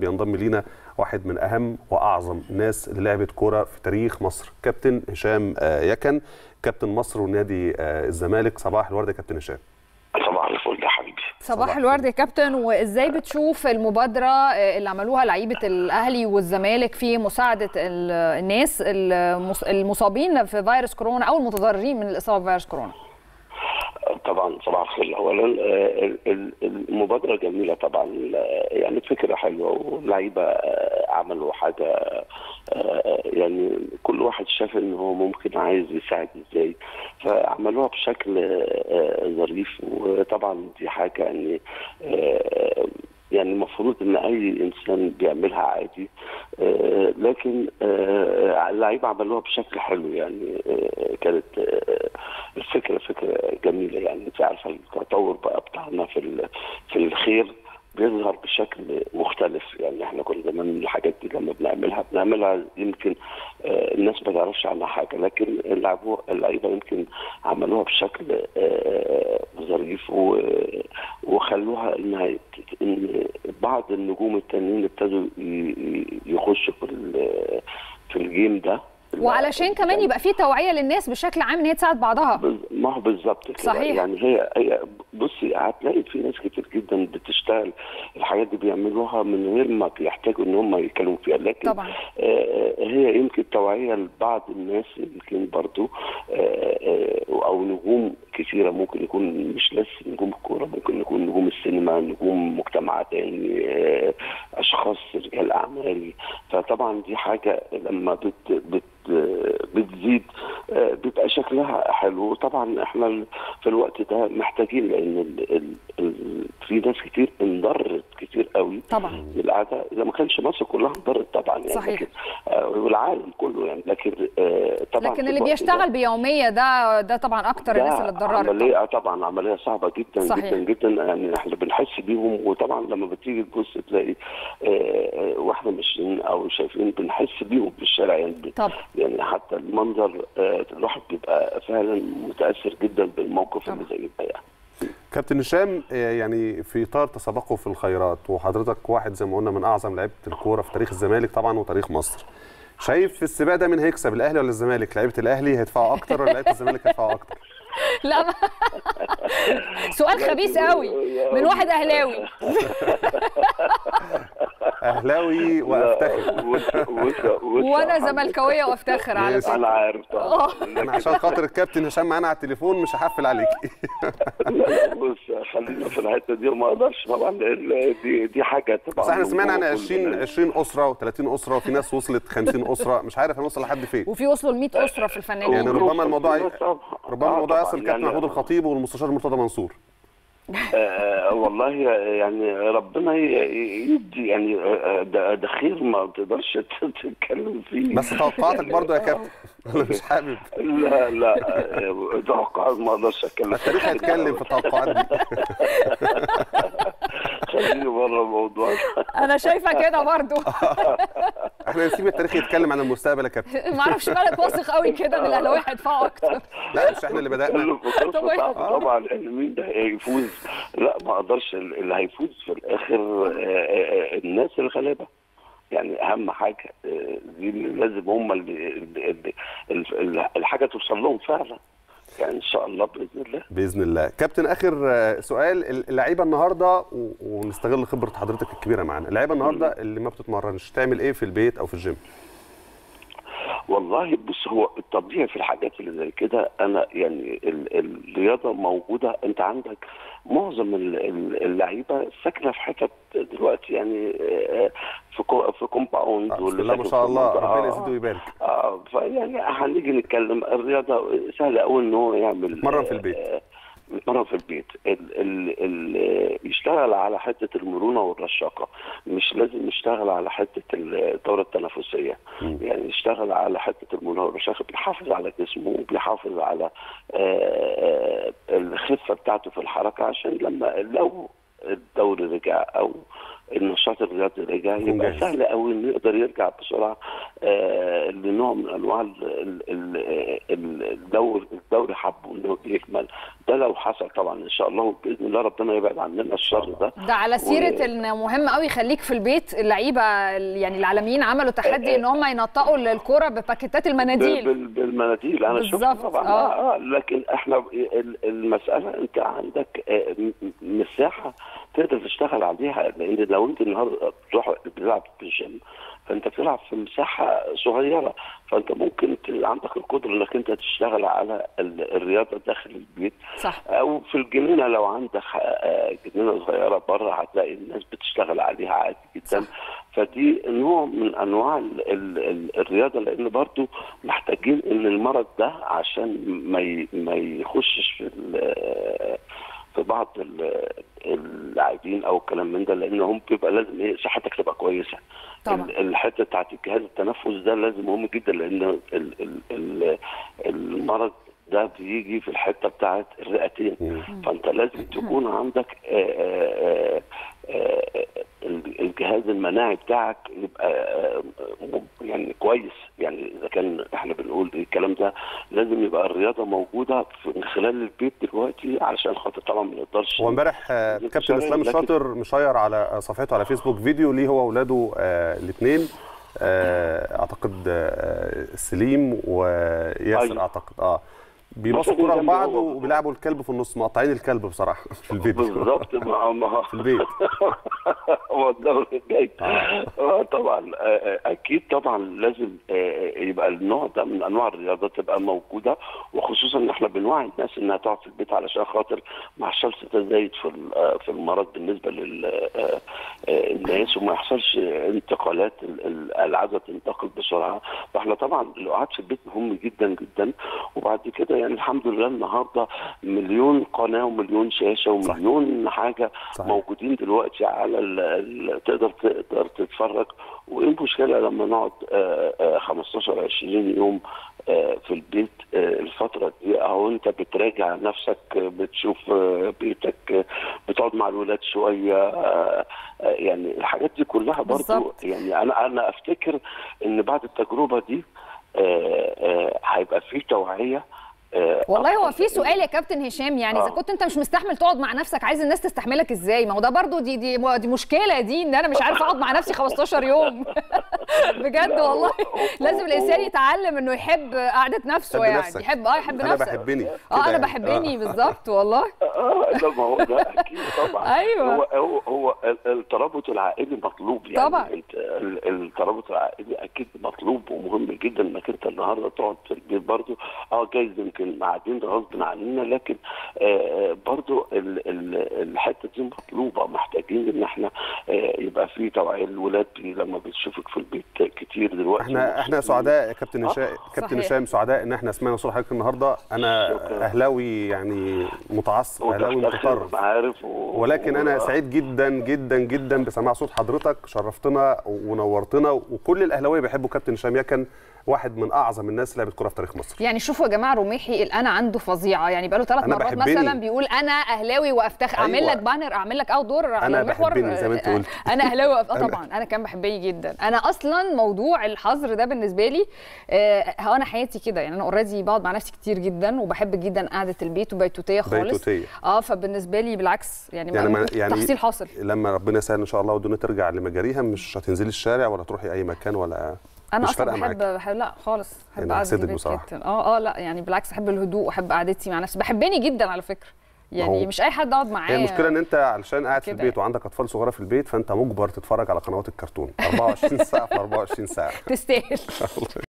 بينضم لينا واحد من اهم واعظم الناس اللي لعبت كوره في تاريخ مصر كابتن هشام يكن كابتن مصر ونادي الزمالك صباح الورد يا كابتن هشام صباح الفل يا حبيبي صباح الورد يا كابتن وازاي بتشوف المبادره اللي عملوها لعيبه الاهلي والزمالك في مساعده الناس المصابين في فيروس كورونا او المتضررين من الاصابه بفيروس كورونا طبعا صباح الخير اولا المبادره جميله طبعا يعني فكره حلوه واللعيبه عملوا حاجه يعني كل واحد شاف ان هو ممكن عايز يساعد ازاي فعملوها بشكل ظريف وطبعا دي حاجه يعني يعني المفروض ان اي انسان بيعملها عادي آه لكن آه اللعيبه عملوها بشكل حلو يعني آه كانت الفكره فكره جميله يعني انت عارفه التطور بقى بتاعنا في في الخير بيظهر بشكل مختلف يعني احنا كنا زمان الحاجات دي لما بنعملها بنعملها يمكن آه الناس ما تعرفش عنها حاجه لكن اللعيبه يمكن عملوها بشكل آه ظريف وخلوها انها ان بعض النجوم التانيين ابتدوا يخشوا في في الجيم ده وعلشان كمان يبقى في توعيه للناس بشكل عام ان هي تساعد بعضها ما هو بالظبط كده صحيح يعني هي هي بصي هتلاقي في ناس كتير جدا بتشتغل الحاجات دي بيعملوها من غير ما بيحتاجوا ان هم يتكلموا فيها لكن طبعا. آه هي يمكن توعيه لبعض الناس يمكن برضو آه او نجوم كثيره ممكن يكون مش بس نجوم الكوره ممكن يكون نجوم السينما نجوم مجتمع تاني آه اشخاص رجال اعمال فطبعا دي حاجه لما بت, بت بتزيد بيبقى شكلها حلو طبعا احنا في الوقت ده محتاجين لان ال ال ال في ناس كتير انضرت كتير قوي طبعا بالعاده اذا ما كانش مصر كلها انضرت طبعا يعني صحيح لكن آه والعالم كله يعني لكن آه طبعا لكن اللي بيشتغل بيوميه ده ده طبعا اكتر الناس اللي اتضررت عمليه طبعا عمليه صعبه جدا صحيح. جدا جدا يعني احنا بنحس بيهم وطبعا لما بتيجي تبص تلاقي آه واحنا ماشيين او شايفين بنحس بيهم في الشارع يعني طبعا يعني حتى المنظر آه الواحد بيبقى فعلا متاثر جدا بالموقف اللي زي ده يعني كابتن هشام يعني في اطار تسابقه في الخيرات وحضرتك واحد زي ما قلنا من اعظم لعيبه الكوره في تاريخ الزمالك طبعا وتاريخ مصر شايف في السباق ده مين هيكسب الاهلي ولا الزمالك لعيبه الاهلي هيدفعوا اكتر ولا لعيبه الزمالك هيدفعوا اكتر لا ما... سؤال خبيث قوي من واحد اهلاوي اهلاوي وافتخر وانا زملكاويه وافتخر على فكره انا عارف انا عشان خاطر الكابتن هشام معانا على التليفون مش هحفل عليكي لا بص خلينا في الحته دي وما اقدرش طبعا دي دي حاجه طبعا بس احنا سمعنا عن 20 20 اسره و30 اسره وفي ناس وصلت 50 اسره مش عارف هنوصل لحد فين وفي وصلوا ل 100 اسره في الفنانين يعني ربما الموضوع ربما الموضوع يصل كابتن محمود الخطيب والمستشار مرتضى منصور آه والله يعني ربنا يدي يعني ده, ده خير ما تقدرش تتكلم فيه بس توقعاتك برضه يا كابتن انا مش حابب لا لا توقعات ما اقدرش اتكلم التاريخ هيتكلم في التوقعات دي خليني بره الموضوع انا شايفه كده برضه احنا نسيب التاريخ يتكلم عن المستقبل يا كابتن ما اعرفش مالك واثق قوي كده ان الاهلاويه هيدفعوا اكتر لا مش احنا اللي بدانا طبعا يعني مين ده هيفوز لا ما اقدرش اللي هيفوز في الاخر الناس الغلابه يعني اهم حاجه دي لازم هم اللي الحاجه توصل لهم فعلا يعني ان شاء الله باذن الله باذن الله كابتن اخر سؤال اللعيبه النهارده ونستغل خبره حضرتك الكبيره معانا اللعيبه النهارده اللي ما بتتمرنش تعمل ايه في البيت او في الجيم والله بص هو الطبيعي في الحاجات اللي زي كده انا يعني الرياضه موجوده انت عندك معظم اللعيبه ساكنه في حتت دلوقتي يعني في في كومباوند بسم الله ما شاء الله ربنا يزيد ويبارك اه فيعني هنيجي نتكلم الرياضه سهله قوي ان هو يعمل يتمرن في البيت يتمرن في البيت ال ال ال يشتغل على حته المرونه والرشاقه مش لازم يشتغل على حته الدوره التنافسيه م. يعني يشتغل على حته المرونه والرشاقه بيحافظ على جسمه وبيحافظ على الخفه بتاعته في الحركه عشان لما لو الدوري رجع او النشاط الرياضي رجع يكون يبقى جاهز. سهل قوي انه يقدر يرجع بسرعه آه لنوع من انواع ال- ال- ال- ال- الدور الدوري حبه انه يكمل ده لو حصل طبعا ان شاء الله باذن الله ربنا يبعد عننا الشر ده ده على سيره و- ان مهم قوي خليك في البيت اللعيبه يعني العالميين عملوا تحدي ان هم ينطقوا الكوره بباكيتات المناديل بال- بالمناديل انا شفت بالظبط، طبعا آه. آه. آه لكن احنا ال- المساله انت عندك آه، م- مساحه تقدر تشتغل عليها لان لو انت النهارده بتروح بتلعب في الجيم فانت بتلعب في مساحه صغيره فانت ممكن ت- عندك القدره انك انت تشتغل على ال- الرياضه داخل البيت صح او في الجنينه لو عندك آه، جنينه صغيره بره هتلاقي الناس بتشتغل عليها عادي جدا صح. فدي نوع من انواع ال ال ال الرياضه لان برضو محتاجين ان المرض ده عشان ما ي- ما يخشش في ال- في بعض ال- اللاعبين او الكلام من ده لانهم بيبقى لازم ايه صحتك تبقى كويسه طبعا. ال- الحته بتاعت الجهاز التنفس ده لازم مهم جدا لان ال ال ال المرض ده بيجي في الحته بتاعت الرئتين فانت لازم تكون عندك آه، آه، آه، آه، الجهاز المناعي بتاعك يبقى آه، يعني كويس يعني اذا كان احنا بنقول الكلام ده لازم يبقى الرياضه موجوده في- من خلال البيت دلوقتي علشان خاطر طبعا ما نقدرش هو امبارح آه، لكن- كابتن اسلام لكن- الشاطر مشير على صفحته على فيسبوك فيديو ليه هو واولاده الاثنين اعتقد آه، سليم وياسر أيوة. اعتقد اه بيبصوا مثلا كوره جنب لبعض هو. وبيلعبوا الكلب في النص مقطعين الكلب بصراحه في الفيديو بالظبط ما ما في البيت هو الدوري الجاي آه. اه طبعا آه، آه، اكيد طبعا لازم آه، يبقى النوع ده من انواع الرياضه تبقى موجوده وخصوصا ان احنا بنوعي الناس انها تقعد في البيت علشان خاطر ما يحصلش تزايد في ال- آه، في المرض بالنسبه للناس وما يحصلش انتقالات ال- ال- العاده تنتقل بسرعه فاحنا طبعا القعاد في البيت مهم جدا جدا وبعد كده يعني الحمد لله النهارده مليون قناه ومليون شاشه ومليون حاجه صحيح. موجودين دلوقتي على ال ال تقدر تقدر تتفرج وايه المشكله لما نقعد آه، آه، 15 20 يوم آه، في البيت آه، الفتره دي اهو انت بتراجع نفسك آه، بتشوف آه، بيتك آه، بتقعد مع الولاد شويه آه، آه، يعني الحاجات دي كلها برضو بالظبط. يعني انا انا افتكر ان بعد التجربه دي آه، آه، هيبقى في توعيه آه، والله هو أكتر. في سؤال يا كابتن هشام يعني اذا آه. كنت انت مش مستحمل تقعد مع نفسك عايز الناس تستحملك ازاي ما هو ده برضو دي دي دي مشكله دي ان انا مش عارفه اقعد مع نفسي 15 يوم بجد لا، والله هو- هو- لازم الانسان هو- يتعلم انه يحب قعده نفسه حب يعني نفسك. يحب اه يحب انا نفسك بحبني اه كده انا يعني. بحبني آه. بالظبط والله اه لا ما هو ده اكيد طبعا أيوة. هو هو, هو ال- الترابط العائلي مطلوب يعني طبعا. انت ال- الترابط العائلي اكيد مطلوب ومهم جدا انك انت النهارده تقعد في البيت برضه اه جايز يمكن قاعدين غصب عننا لكن آه برضه ال- ال- الحته دي مطلوبه محتاجين ان احنا آه يبقى في توعيه الولاد لما بتشوفك في البيت كتير دلوقتي احنا احنا سعداء يا كابتن آه. هشام كابتن صحيح. هشام سعداء ان احنا سمعنا صوت حضرتك النهارده انا شكراً. اهلاوي يعني متعصب اهلاوي متطرف عارف و... ولكن انا و- سعيد جدا جدا جدا بسماع صوت حضرتك شرفتنا ونورتنا وكل الاهلاويه بيحبوا كابتن هشام يكن واحد من اعظم الناس اللي لعبت كوره في تاريخ مصر يعني شوفوا يا جماعه رميحي الانا عنده فظيعه يعني بقاله ثلاث أنا مرات بحبني. مثلا بيقول انا اهلاوي وافتخر اعمل أيوة. لك بانر اعمل لك اوت دور على أنا المحور بحبني زي ما أنت قلت. انا اهلاوي وأف... آه أنا- طبعا انا كان بحبني جدا انا اصلا موضوع الحظر ده بالنسبه لي آه، هو انا حياتي كده يعني انا اوريدي بقعد مع نفسي كتير جدا وبحب جدا قعده البيت وبيتوتيه خالص بيتوتية. اه فبالنسبه لي بالعكس يعني, يعني ما ما- يعني تحصيل حاصل لما ربنا يسهل ان شاء الله والدنيا ترجع لمجاريها مش هتنزلي الشارع ولا تروحي اي مكان ولا انا مش اصلا فارقه بحب, معاكي بحب لا خالص بحب يعني قعدة هحسدك البيت بصراحة. جدا اه اه لا يعني بالعكس احب الهدوء واحب قعدتي مع نفسي بحبني جدا على فكره يعني هو- مش اي حد اقعد معاه هي المشكله ان انت علشان قاعد في كده البيت وعندك اطفال صغيره في البيت فانت مجبر تتفرج على قنوات الكرتون 24 ساعه في 24 ساعه تستاهل